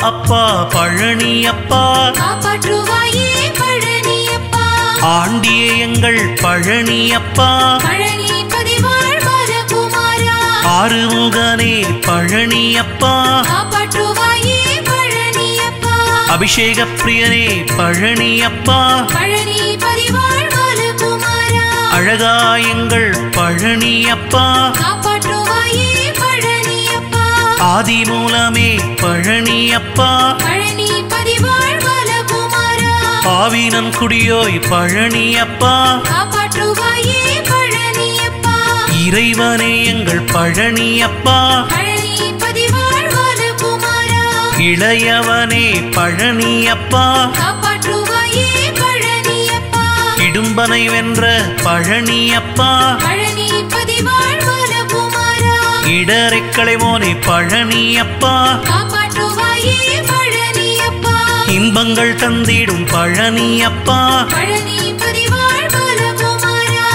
அப்பா பழனி அப்பா காப்பாற்றுவாயே பழனியப்பா ஆண்டியே எங்கள் பழனி அப்பா பழனி பதிவாழ் பாலகுமாரா ஆறுமுகனே பழனி அப்பா காப்பாற்றுவாயே பழனியப்பா அபிஷேக பிரியனே பழனி அப்பா பழனி பதிவாழ் பாலகுமாரா அழகா எங்கள் பழனி அப்பா காப்பாற்றுவாயே பழனியப்பா ஆதி மூலமே பழனி அப்பா பழனி பதிவாழ் பாலகுமாரா ஆவினம் குடியோய் பழனி அப்பா காப்பாற்றுவாயே பழனியப்பா இறைவனே எங்கள் பழனி அப்பா பழனி பதிவாழ் பாலகுமாரா இளையவனே பழனி அப்பா காப்பாற்றுவாயே பழனியப்பா இடும்பனை வென்ற பழனி அப்பா பழனி பதிவாழ் பாலகுமாரா இடரைக் மோனே பழனி அப்பா காப்பாற்றுவாயே பழனியப்பா இன்பங்கள் தந்திடும் பழனி அப்பா பழனி பதிவாழ் பாலகுமாரா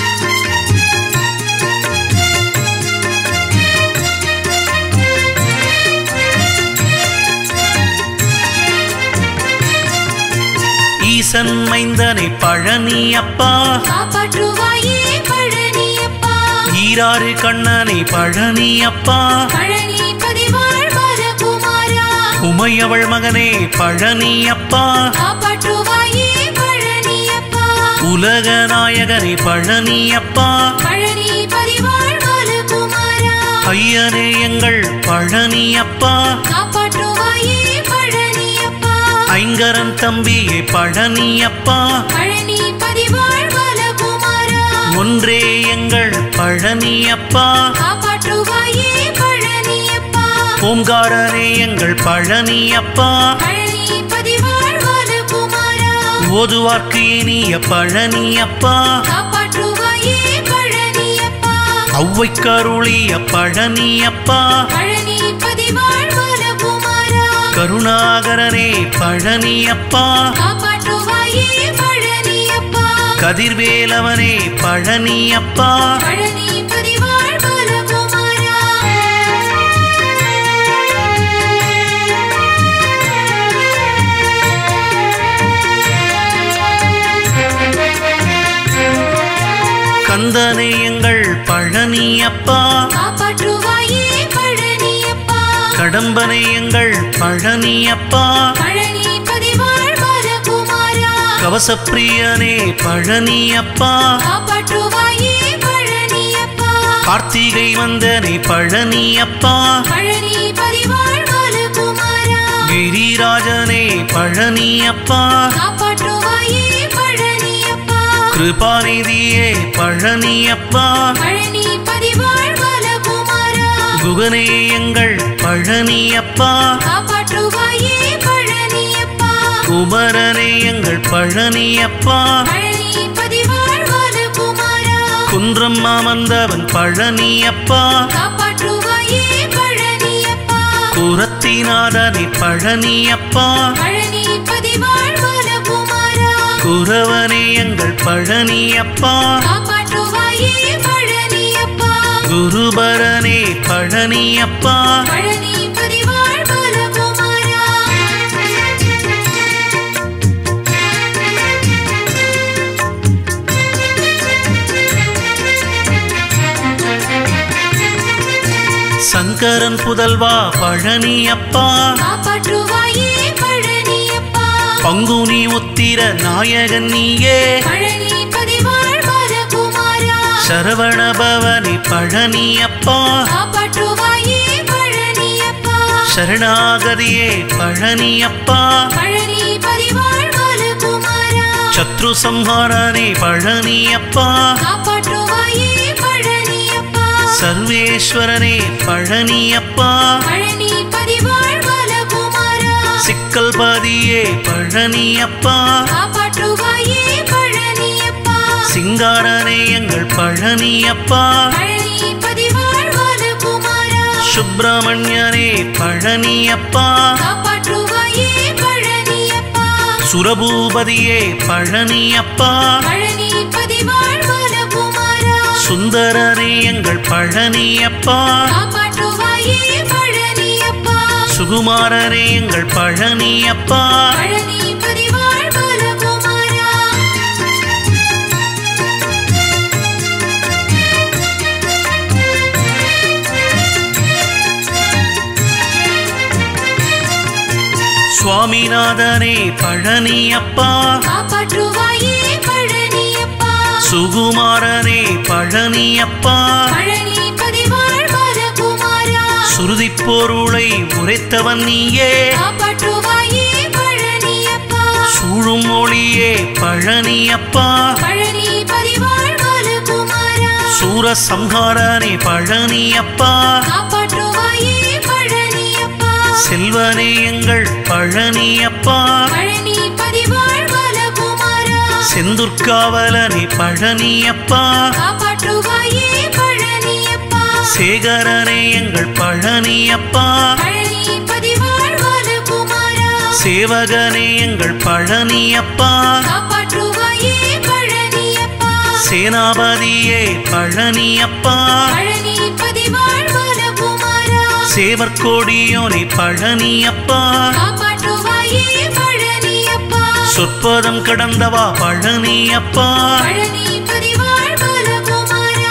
ஈசன் மைந்தனை பழனி அப்பா காப்பாற்றுவாயே பழனியப்பா ஈராறு கண்ணனை பழனி அப்பா பழனி பதிவாழ் பாலகுமாரா உமையவள் மகனே பழனி அப்பா காப்பாற்றுவாயே பழனியப்பா உலக நாயகனே பழனி அப்பா பழனி பதிவாழ் பாலகுமாரா ஐயனே எங்கள் பழனி அப்பா காப்பாற்றுவாயே பழனியப்பா ஐங்கரன் தம்பியே பழனி அப்பா பழனி பதிவாழ் பாலகுமாரா ஒன்றே எங்கள் பழனி அப்பா காப்பாற்றுவாயே பழனியப்பா ஓம்காரனே எங்கள் பழனி அப்பா பழனி பதிவாழ் பாலகுமாரா ஓதுவார்க்கு இனிய பழனி அப்பா காப்பாற்றுவாயே பழனியப்பா ஔவை கருளிய பழனி அப்பா பழனி பதிவாழ் பாலகுமாரா கருணாகரனே பழனி அப்பா காப்பாற்றுவாயே பழனியப்பா கதிர்வேலவனே பழனி அப்பா பழனி பதிவாழ் பாலகுமாரா கந்தனே எங்கள் பழனி அப்பா காப்பாற்றுவாயே பழனியப்பா கடம்பனை எங்கள் பழனி அப்பா பழனி பதிவாழ் பாலகுமாரா கவசப்பிரியனே பழனி அப்பா காப்பாற்றுவாயே பழனியப்பா கார்த்திகை வந்தனே பழனி அப்பா பழனி பதிவாழ் பாலகுமாரா கிரிராஜனே பழனி அப்பா காப்பாற்றுவாயே பழனியப்பா கிருபாநிதியே பழனி அப்பா பழனி பதிவாழ் பாலகுமாரா குகனே எங்கள் பழனி அப்பா காப்பாற்றுவாயே பழனியப்பா குமரனே எங்கள் பழனி அப்பா பழனி பதிவாழ் பாலகுமாரா குன்றம் மாமந்தவன் பழனி அப்பா காப்பாற்றுவாயே பழனியப்பா குரத்தினாதனே பழனி அப்பா பழனி பதிவாழ் பாலகுமாரா குரவனே எங்கள் பழனி அப்பா காப்பாற்றுவாயே பழனியப்பா குருபரனே பழனி அப்பா பழனி பதிவாழ் பாலகுமாரா சங்கரன் புதல்வா பழனி அப்பா காப்பாற்றுவாயே பழனியப்பா பங்குனி உத்திர நாயகன் நீயே பழனி பதிவாழ் பாலகுமாரா சரவண பவனி பழனி அப்பா காப்பாற்றுவாயே பழனியப்பா சரணாகதியே பழனி அப்பா பழனி பதிவாழ் பாலகுமாரா சத்ரு சம்ஹாரனே பழனி அப்பா காப்பாற்றுவாயே பழனியப்பா சர்வேஸ்வரனே பழனி அப்பா பழனி பதிவாழ் பாலகுமாரா சிக்கல் பதியே பழனி அப்பா காப்பாற்றுவாயே பழனியப்பா சிங்காரனே எங்கள் பழனி அப்பா பழனி பதிவாழ் பாலகுமாரா சுப்பிரமணியனே பழனி அப்பா காப்பாற்றுவாயே பழனியப்பா சுரபூபதியே பழனி அப்பா பழனி பதிவாழ் பாலகுமாரா சுந்தரனே எங்கள் பழனி அப்பா காப்பாற்றுவாயே பழனியப்பா சுகுமாரனே எங்கள் பழனி அப்பா பழனி பதிவாழ் பாலகுமாரா சுவாமிநாதனே பழனி அப்பா காப்பாற்றுவாயே பழனியப்பா சுகுமாரனே பழனி அப்பா பழனி பதிவாழ் பாலகுமாரா சுருதிப் பொருளை உரைத்தவன் நீயே காப்பாற்றுவாயே பழனியப்பா சூழும் ஒளியே பழனி அப்பா பழனி பதிவாழ் பாலகுமாரா சூரசம்ஹாரனே பழனி அப்பா காப்பாற்றுவாயே பழனியப்பா செல்வனே எங்கள் பழனி அப்பா பழனி பதிவாழ் பாலகுமாரா செந்துர்காவலனே பழனி அப்பா காப்பாற்றுவாயே பழனியப்பா சேகரனே எங்கள் பழனி அப்பா பழனி பதிவாழ் பாலகுமாரா சேவகனே எங்கள் பழனி அப்பா காப்பாற்றுவாயே பழனியப்பா சேனாபதியே பழனி அப்பா பழனி பதிவாழ் பாலகுமாரா சேவற்கோடியோனே பழனி அப்பா காப்பாற்றுவாயே பழனியப்பா சொற்பதம் கடந்தவா பழனி அப்பா பழனி பதிவாழ் பாலகுமாரா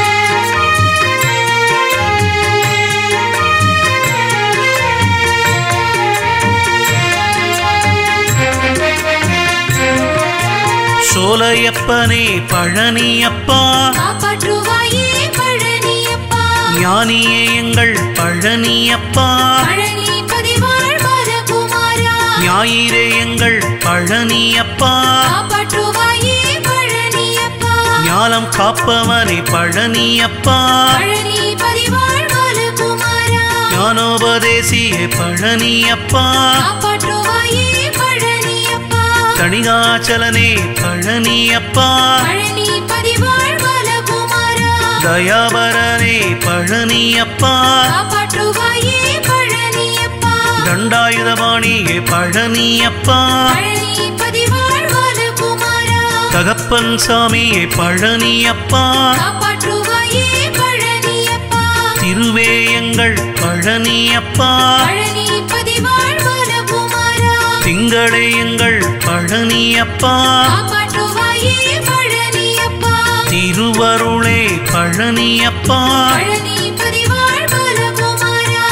சோலையப்பனே பழனி அப்பா காப்பாற்றுவாயே பழனியப்பா ஞானியே எங்கள் பழனி அப்பா பழனி பதிவாழ் பாலகுமாரா ஞாயிறே எங்கள் பழனி அப்பா காப்பாற்றுவாயே பழனியப்பா ஞானம் காப்பவனே பழனி அப்பா பழனி பதிவாழ் பாலகுமாரா ஞானோபதேசியே பழனி அப்பா காப்பாற்றுவாயே பழனியப்பா தணிகாச்சலனே பழனி அப்பா பழனி பதிவாழ் பாலகுமாரா தயாபரனே பழனி அப்பா காப்பாற்றுவாயே பழனியப்பா தண்டாயுதபாணியே பழனி அப்பா பழனி பதிவாழ் பாலகுமாரா தகப்பன் சாமியே பழனி அப்பா காப்பாற்றுவாயே பழனியப்பா திருவே எங்கள் பழனி அப்பா பழனி பதிவாழ் பாலகுமாரா திங்களே எங்கள் பழனி அப்பா காப்பாற்றுவாயே பழனியப்பா திருவருளே பழனி அப்பா பழனி பதிவாழ் பாலகுமாரா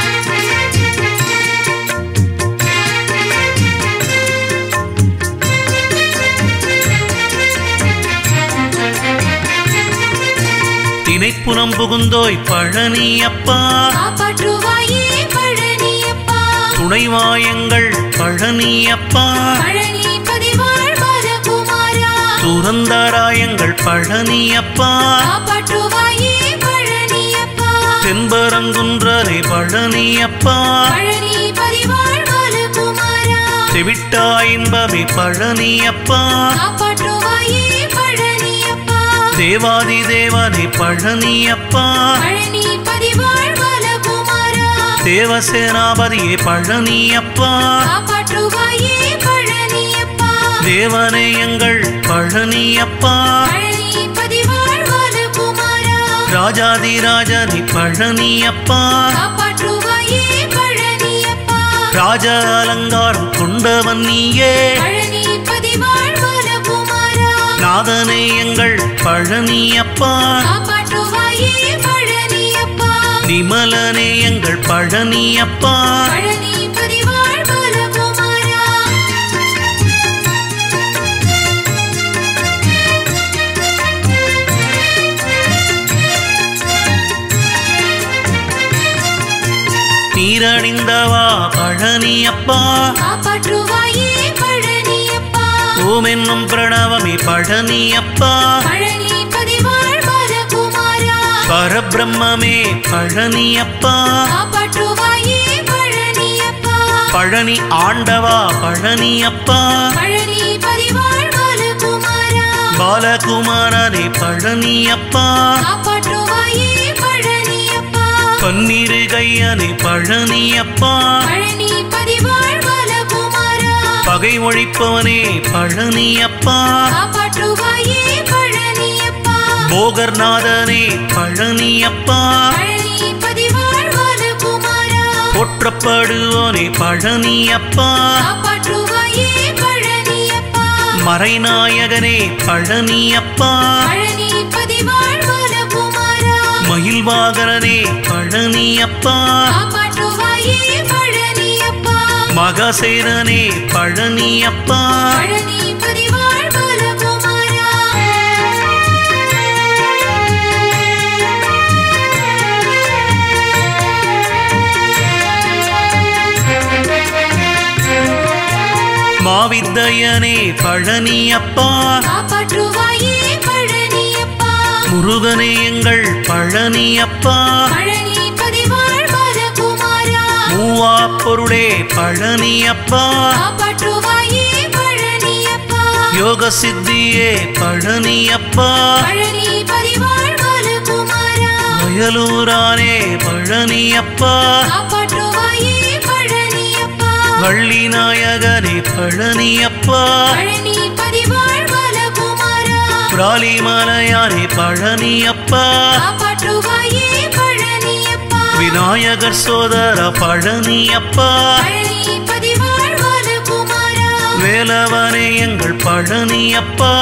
தினைப்புனம் புகுந்தோய் பழனி அப்பா காப்பாற்றுவாயே பழனியப்பா துணைவாயங்கள் பழனி அப்பா பழனி பதிவாழ் பாலகுமாரா துறந்தராயங்கள் பழனி அப்பா காப்பாற்றுவாயே பழனியப்பா தென்பரங்குன்றரே பழனி அப்பா பழனி பதிவாழ் பாலகுமாரா செவிட்டா இன்பமே பழனி அப்பா காப்பாற்றுவாயே பழனியப்பா தேவாதி தேவனே பழனி அப்பா பழனி பதிவாழ் பாலகுமாரா தேவசேனாபதியே பழனி அப்பா காப்பாற்றுவாயே பழனியப்பா தேவனே எங்கள் பழனி அப்பா பழனி பதிவாழ் பாலகுமாரா ராஜாதிராஜனி பழனி அப்பா காப்பாற்றுவாயே பழனியப்பா ராஜ அலங்காரம் கொண்டவன் நீயே பழனி பதிவாழ் பாலகுமாரா நாதனே எங்கள் பழனி அப்பா காப்பாற்றுவாயே பழனியப்பா நிமலனே எங்கள் பழனி அப்பா பழனி பதிவாழ் பாலகுமாரா நீரணிந்தவா பழனி அப்பா காப்பாற்றுவாயே பழனியப்பா ஓம் என்னும் பிரணவமே பழனி அப்பா பழனி பதிவாழ் பாலகுமாரா பரபிரம்மே பழனி அப்பா காப்பாற்றுவாயே பழனியப்பா பழனி ஆண்டவா பழனி அப்பா பழனி பதிவாழ் பாலகுமாரா பாலகுமாரனே பழனி அப்பா காப்பாற்றுவாயே பழனியப்பா பன்னிரு கையனே பழனி அப்பா பழனி பதிவாழ் பாலகுமாரா பகை ஒழிப்பவனே பழனி அப்பா காப்பாற்றுவாயே பழனியப்பா போகர்நாதனே பழனி அப்பா பழனி பதிவாழ் பாலகுமாரா போற்றப்படுவோனே பழனியப்பா காப்பாற்றுவாயே பழனியப்பா மறைநாயகனே பழனியப்பா பழனி பதிவாழ் வலகுமாரா மயில்வாகரனே பழனியப்பா காப்பாற்றுவாயே பழனியப்பா மகசேனனே பழனியப்பா பழனி பதிவாழ் வலகுமாரா மாவித்தையனே பழனியப்பா காப்பாற்றுவாயே பழனியப்பா முருகனே எங்கள் பழனியப்பா பழனி பதிவாழ் வலகுமாரா மூவா பொருளே பழனியப்பா காப்பாற்றுவாயே பழனியப்பா யோக சித்தியே பழனியப்பா பழனி பதிவாழ் வலகுமாரா வயலூரானே பழனியப்பா காப்பாற்றுவாயே பழனியப்பா வள்ளி நாயகனே பழனியப்பா பழனி பதிவாழ் வலகுமாரா பிராலிமலையானே பழனியப்பா காப்பாற்றுவாயே பழனியப்பா விநாயகர் சோதர பழனியப்பா பழனி பதிவாழ் வலகுமாரா வேலவனே எங்கள் பழனியப்பா